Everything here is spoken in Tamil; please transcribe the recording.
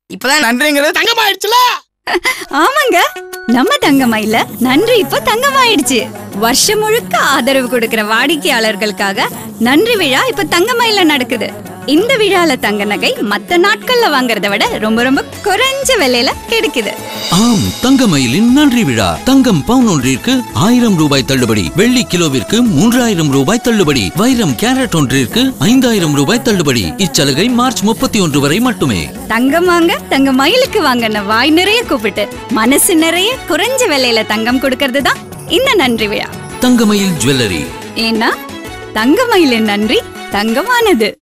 இப்பதான் நன்றிங்கிறது தங்கமாயிடுச்சுல ஆமாங்க நம்ம தங்கமயில நன்றி இப்போ தங்கமாயிடுச்சு வருஷம் முழுக்க ஆதரவு கொடுக்கிற வாடிக்கையாளர்களுக்காக நன்றி விழா இப்ப தங்கமயில நடக்குது இந்த விழால தங்க நகை மத்த நாட்கள்ல வாங்குறத விட ரொம்ப ரொம்ப குறைஞ்ச விலையில கிடைக்குது ஆம் தங்கமயிலின் நன்றி விழா தங்கம் பவுன் ஒன்றிற்கு ஆயிரம் ரூபாய் தள்ளுபடி வெள்ளி கிலோவிற்கு மூன்றாயிரம் ரூபாய் தள்ளுபடி வைரம் கேரட் ஒன்றிற்கு ஐந்தாயிரம் ரூபாய் தள்ளுபடி இச்சலுகை மார்ச் முப்பத்தி ஒன்று வரை மட்டுமே தங்கம் வாங்க தங்க மயிலுக்கு வாங்கன்னு வாய் நிறைய கூப்பிட்டு மனசு நிறைய குறைஞ்ச விலையில தங்கம் கொடுக்கறது தான் இந்த நன்றி விழா தங்கமயில் ஜுவல்லரி ஏன்னா தங்க மயிலின் நன்றி தங்கமானது